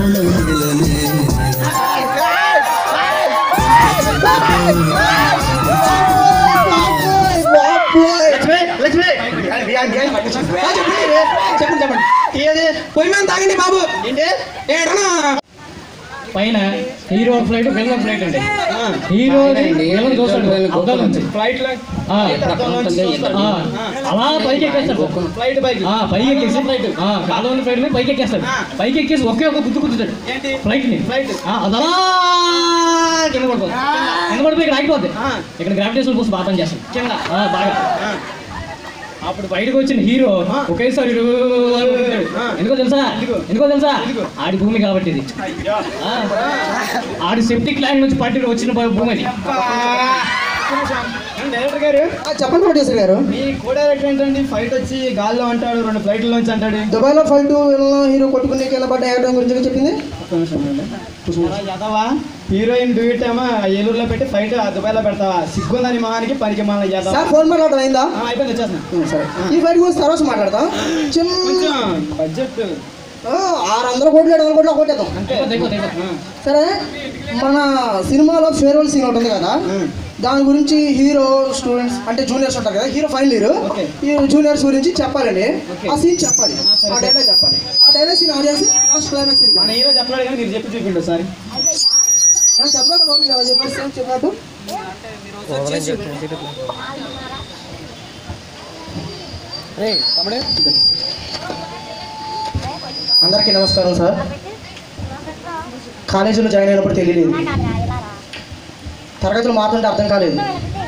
చెప్పండి చెప్పండి ఏది పొయ్యి మీద తాగండి బాబు ఏంటి ఏడనా పైన హీరో ఫ్లైట్ విలన్ ఫ్లైట్ అండి హీరో విలన్ చూస్తాడు అద్దాల నుంచి ఫ్లైట్ లో ఆ, ఆ, అలా పైకి ఎక్కేస్తాడు ఫ్లైట్ బైక్ ఆ, పైకి ఎక్కేసి ఫ్లైట్ కాలువ ఉన్న ఫ్లైట్ మీద పైకి ఎక్కేస్తాడు పైకి ఎక్కేసి ఒకే ఒక గుద్దు గుద్దుతాడు ఏంటి ఫ్లైట్ ని ఫ్లైట్ ఆ, అది అలా కింద పడిపోతుంది కింద పడిపోయి ఇక్కడ ఆగిపోద్ది ఆ. ఇక్కడ గ్రావిటేషన్ ఫోర్స్ బాగా పనిచేస్తుంది కింద ఆ, బాగా ఆ. అప్పుడు బయటకు వచ్చిన హీరో ఆ. ఒకేసారి ఇరు అని కొడతాడు. ఆ. ఎందుకో తెలుసా ఎందుకు? ఎందుకో తెలుసా ఎందుకు? ఆడి భూమి కాబట్టి ఇది అయ్యో ఆ. ఆడి సెప్టిక్ ల్యాండ్ నుంచి పట్టి వచ్చిన భూమి అది డైరెక్టర్ గారు చెప్పండి ప్రొడ్యూసర్ గారు మీ కో డైరెక్టర్ ఏంటండి ఫైట్ వచ్చి గాల్లో అంటాడు రెండు ఫ్లైట్ల నుంచి అంటాడు దుబాయ్లో ఫైట్ హీరో కొట్టుకునే కింద పడ్డ యాక్టర్ గురించి చెప్పింది అలా యదవా హీరోయిన్ డూయిట్ ఏమో ఏలూరులో పెట్టి ఫైట్ దుబాయ్లో పెడతావా సిగ్గుందని మొహానికి పనికి మన యదవ సార్ ఫోన్ మాట్లాడడం అయిందా ఆ, అయిపోయింది వచ్చేస్తున్నా ఉం, సరే ఈ ఫైట్ గురించి తర్వాత మాట్లాడతాం చిన్న కొంచెం బడ్జెట్ ఆ, ఆరు వందల కోట్లు ఏడు వందల కోట్లు కొట్టేద్దాం అంటే అయిపోతుంది, అయిపోతుంది. సరే మన సినిమాలో ఫేర్వెల్ సీన్ ఉంటుంది కదా దాని గురించి హీరో స్టూడెంట్స్ అంటే జూనియర్స్ ఉంటారు కదా హీరో ఫైనల్ ఇయర్ Okay. ఈ జూనియర్స్ గురించి చెప్పాలండి Okay. ఆ సీన్ చెప్పాలి సరే. ఆ డైలాగ్ చెప్పాలి ఆ డైలాగ్ సీన్ ఆన్ చేసి లాస్ట్ క్లైమాక్స్ మన హీరో చెప్పలేడు కానీ మీరు చెప్పి చూపిండు సార్ చెప్పలేదు బాబు కదా చెప్పేసి చెప్పినట్టు అందరికీ నమస్కారం సార్ కాలేజీలో జాయిన్ అయినప్పుడు తెలియలేదు తరగతులు మాత్రంటే అర్థం కాలేదు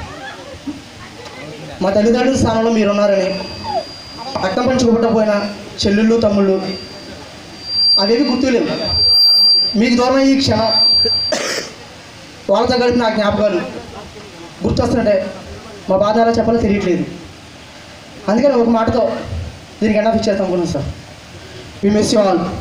మా తల్లిదండ్రుల స్థానంలో మీరున్నారని రక్తం పంచుకోకపోయినా చెల్లెళ్ళు తమ్ముళ్ళు అవేవి గుర్తులేవు మీకు దూరం ఈ క్షణం వాళ్ళతో గడిపిన నా జ్ఞాపకాలు గుర్తొస్తుంటే మా బాధ ఎలా చెప్పాలో తెలియట్లేదు అందుకని ఒక మాటతో దీనికి ఎండా ఫిక్స్ చేస్తాం అనుకున్నాను sir we miss you all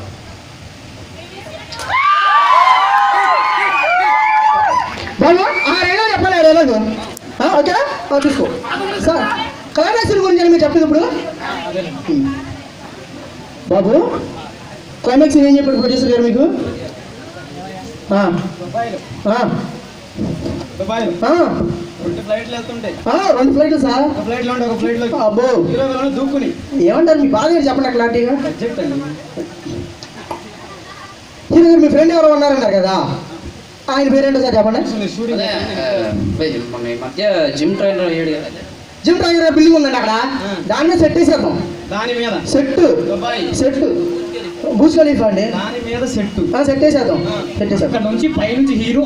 బాబు ఆ డైలాగ్ చెప్పాలి ఆ డైలాగ్ ఓకే ఆ, చూసుకో సార్ క్లైమాక్స్ గురించి అని మీరు చెప్పింది ఇప్పుడు హ్మ్. బాబు క్లైమాక్స్ ఏం చెప్పాడు ప్రొడ్యూసర్ గారు మీకు ఆ, దుబాయ్లో ఆ, దుబాయ్లో ఆ, రెండు ఫ్లైట్లు వెళ్తుంటాయి ఆ, రెండు ఫ్లైట్లు సార్ ఒక ఫ్లైట్లో ఉంటే ఒక ఫ్లైట్లో అబ్బో హీరో విలన్ దూకుని ఏమంటారు మీ బాధ ఏంటి చెప్పండి క్లారిటీగా బడ్జెట్ అండి హీరో గారు మీ ఫ్రెండ్ ఎవరో ఉన్నారన్నారు కదా ఆయన పేరేంటో సార్ చెప్పండి అసలు షూటింగ్ అదే ఆ, మొన్న ఈ మధ్య జిమ్ ట్రైనర్ అయ్యాడు కదా జిమ్ ట్రైనర్ బిల్డింగ్ ఉందండి అక్కడ దాని మీద సెట్ వేసేద్దాం దాని మీద set Dubai set Burj Khalifa అండి దాని మీద సెట్టు ఆ, సెట్ వేసేద్దాం సెట్ వేసేద్దాం అక్కడ నుంచి పైనుంచి హీరో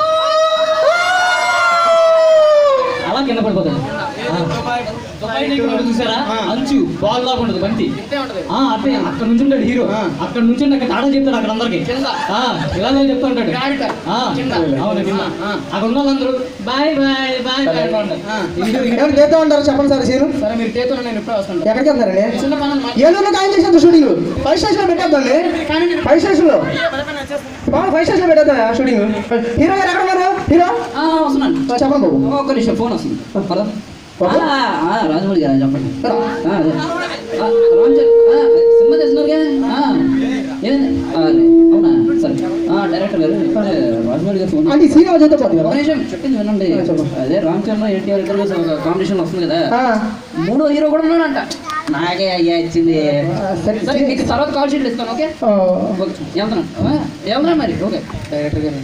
అలా కింద పడిపోతాడు ఆ. దుబాయ్ దగ్గర ఉంటుంది చూసారా ఆ. అంచు బాల్ లాగా ఉంటుంది బంతి ఆ, అదే అక్కడ నుంచి ఉంటాడు హీరో ఆ. అక్కడ నుంచి అక్కడ తాడా చెప్తాడు అక్కడ అందరికి ఆ, ఇలాగే చెప్తా ఉంటాడు ఆ, అవును కింద అక్కడ ఉన్న వాళ్ళందరూ బాయ్ బాయ్ బాయ్ బాయ్ అంటారు. ఆ. హీరో ఇంకా ఎవరు చేద్దాం అంటారు చెప్పండి సార్ సీను సరే మీరు చేతున్నా నేను ఇప్పుడే వస్తాను ఎక్కడికి వెళ్తారండి చిన్న పనులు మా- ఏలూరులో ఖాయం చేసేద్దాం షూటింగ్ ఫైవ్ స్టేషన్లో పెట్టేద్దాం ఫైవ్ స్టేషన్లో ఫైవ్ స్టేషన్లో పెట్టేద్దాం షూటింగ్ హీరో గారు ఎక్కడ ఉన్నారు హీరో ఆ, వస్తున్నాను ఆ, చెప్పండి బాబు ఒక్క నిమిషం ఫోన్ వస్తుంది పద. బాబు. ఆ, ఆ, రాజమౌళి గారు చెప్పండి రా. ఆ, అదే. ఆ, రామ్ చరణ్, ఆ, సినిమా తెస్తున్నారుగా ఆ, ఏంది? ఆ, అదే. అవునా సరే ఆ, డైరెక్టర్ గారు ఇప్పుడే రాజమౌళి గారు ఫోన్ అంటే ఈ సీన్ వచ్చేస్తే పోతుంది ఒక కదా నిమిషం చెప్పింది వినండి ఆ, చెప్పండి. అదే రామ్ చరణ్ ఎన్టీఆర్ ఇద్దరు కాంపిటీషన్ వస్తుంది కదా ఆ, మూడో హీరో కూడా ఉన్నాడంట నాకే అయ్యా ఇచ్చింది ఆ, సరే సరే మీకు తర్వాత కాల్ షీట్లు ఇస్తాను ఓకే ఆ, ఓకే వెళ్తున్నాను ఆ, వెళ్తున్నా మరి ఓకే డైరెక్టర్ గారు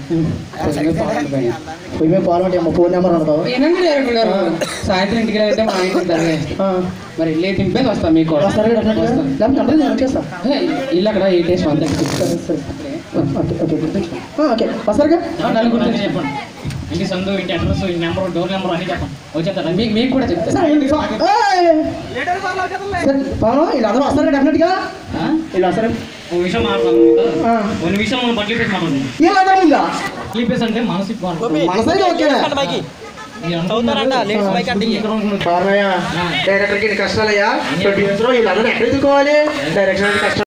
పోయి మేము పాల్గొంటే అమ్మ ఫోన్ నెంబర్ అనుకో ఏనండి డైరెక్టర్ గారు సాయంత్రం ఇంటికి వెళ్తే మా ఇంటికి తరగా మరి లేట్ ఇంపే వస్తా మీకు సరే డెఫినెట్గా లేకపోతే అంటే నేను వచ్చేస్తా హే, ఇల్లు అక్కడ ఏ టేస్ట్ అంతా సరే సరే ఓకే ఓకే ఆ, ఓకే వస్తారుగా నలుగురు గురించి చెప్పండి ఇంటి సందు ఇంటి అడ్రస్ ఇంటి నెంబర్ డోర్ నెంబర్ అన్ని చెప్పండి వచ్చేస్తారా మీకు మీకు కూడా చెప్తాను సరే ఏంటి ఫా- ఏయ్! సరే పవన్ వీళ్ళందరూ వస్తారుగా డెఫినెట్గా వీళ్ళు వస్తారు ఒక విషయం మాట్లాడదాం ఆ. కొన్ని విషయం మనం బట్టలు పేసి మాట్లాడదాం వీళ్ళందరూ ఉందా బట్టలు పేసి అంటే మానసిక బాధ. మనసైతే ఓకేనా మీరు అనుకుంటున్నారు, డైరెక్టర్కి కష్టాలయ్యా వీళ్ళందరూ ఎక్కడ ఎదుర్కోవాలి డైరెక్షన్ కష్టం